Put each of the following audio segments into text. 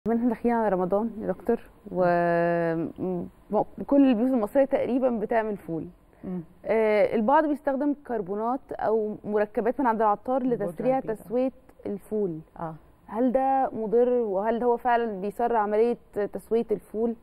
كمان احنا داخلين على رمضان يا دكتور وكل البيوت المصريه تقريبا بتعمل فول مم. آه، البعض بيستخدم كربونات او مركبات من عند العطار لتسريع البيضاء. تسويه الفول اه هل ده مضر وهل هو فعلا بيسرع عمليه تسويه الفول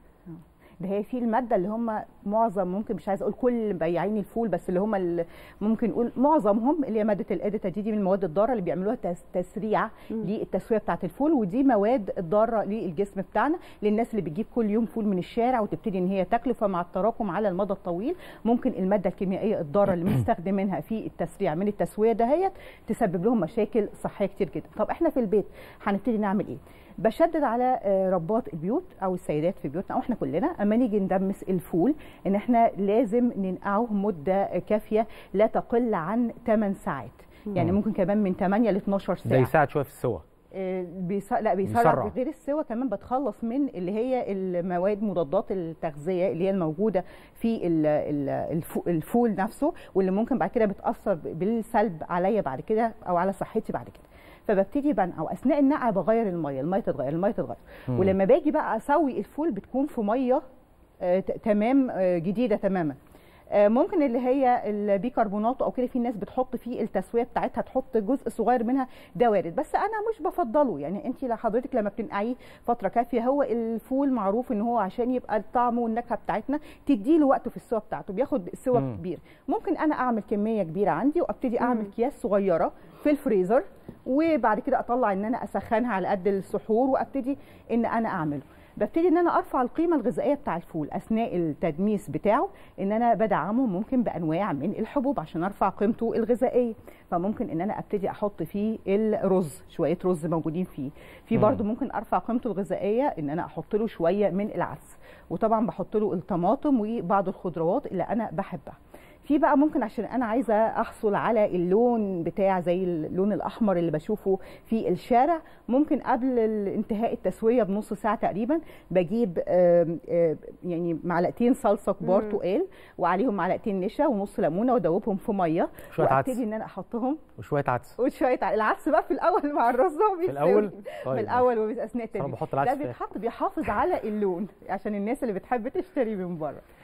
ده هي في الماده اللي هم معظم ممكن مش عايزه اقول كل بياعين الفول بس اللي هم اللي ممكن نقول معظمهم اللي هي ماده الاديتا دي, دي من المواد الضاره اللي بيعملوها تس- تسريع مم. للتسويه بتاعه الفول ودي مواد الضاره للجسم بتاعنا للناس اللي بتجيب كل يوم فول من الشارع وتبتدي ان هي تاكله فمع التراكم على المدى الطويل ممكن الماده الكيميائيه الضاره اللي مستخدمينها في التسريع من التسويه دهيت تسبب لهم مشاكل صحيه كتير جدا طب احنا في البيت هنبتدي نعمل ايه بشدد على آه، ربات البيوت او السيدات في بيوتنا او احنا كلنا اما نيجي ندمس الفول ان احنا لازم ننقعه مده كافيه لا تقل عن 8 ساعات يعني مم. ممكن كمان من 8 ل 12 ده ساعه يساعد شويه في السوا آه، بيص... لا بيسرع بيسرع. غير السوا كمان بتخلص من اللي هي المواد مضادات التغذيه اللي هي الموجوده في ال- ال- الفو- الفول نفسه واللي ممكن بعد كده بتاثر بالسلب عليا بعد كده او على صحتي بعد كده فببتدي بنقع واثناء النقع بغير الميه الميه تتغير الميه تتغير مم. ولما باجي بقى اسوي الفول بتكون في ميه آه، ت- تمام آه، جديده تماما آه، ممكن اللي هي البيكربونات او كده في ناس بتحط فيه التسويه بتاعتها تحط جزء صغير منها ده وارد بس انا مش بفضله يعني انت حضرتك لما بتنقعيه فتره كافيه هو الفول معروف ان هو عشان يبقى الطعم والنكهه بتاعتنا تديله وقته في السوا بتاعته بياخد سوا مم. كبير ممكن انا اعمل كميه كبيره عندي وابتدي اعمل مم. اكياس صغيره في الفريزر وبعد كده اطلع ان انا اسخنها على قد السحور وابتدي ان انا اعمله ببتدي ان انا ارفع القيمه الغذائيه بتاع الفول اثناء التدميس بتاعه ان انا بدعمه ممكن بانواع من الحبوب عشان ارفع قيمته الغذائيه فممكن ان انا ابتدي احط فيه الرز شويه رز موجودين فيه في مم. برضو ممكن ارفع قيمته الغذائيه ان انا احط له شويه من العدس وطبعا بحط له الطماطم وبعض الخضروات اللي انا بحبها في بقى ممكن عشان انا عايزه احصل على اللون بتاع زي اللون الاحمر اللي بشوفه في الشارع ممكن قبل ال- انتهاء التسويه بنص ساعه تقريبا بجيب آم، آم، يعني معلقتين صلصه كبار مم. تقال وعليهم معلقتين نشا ونص ليمونه وادوبهم في ميه شويه عدس وابتدي ان انا احطهم وشويه عدس وشويه ع- العدس بقى في الاول مع الرز هو في بيستوي. الاول في الاول واثناء انا التدريب بحط ده العدس في بيتحط بيحافظ على اللون عشان الناس اللي بتحب تشتري من بره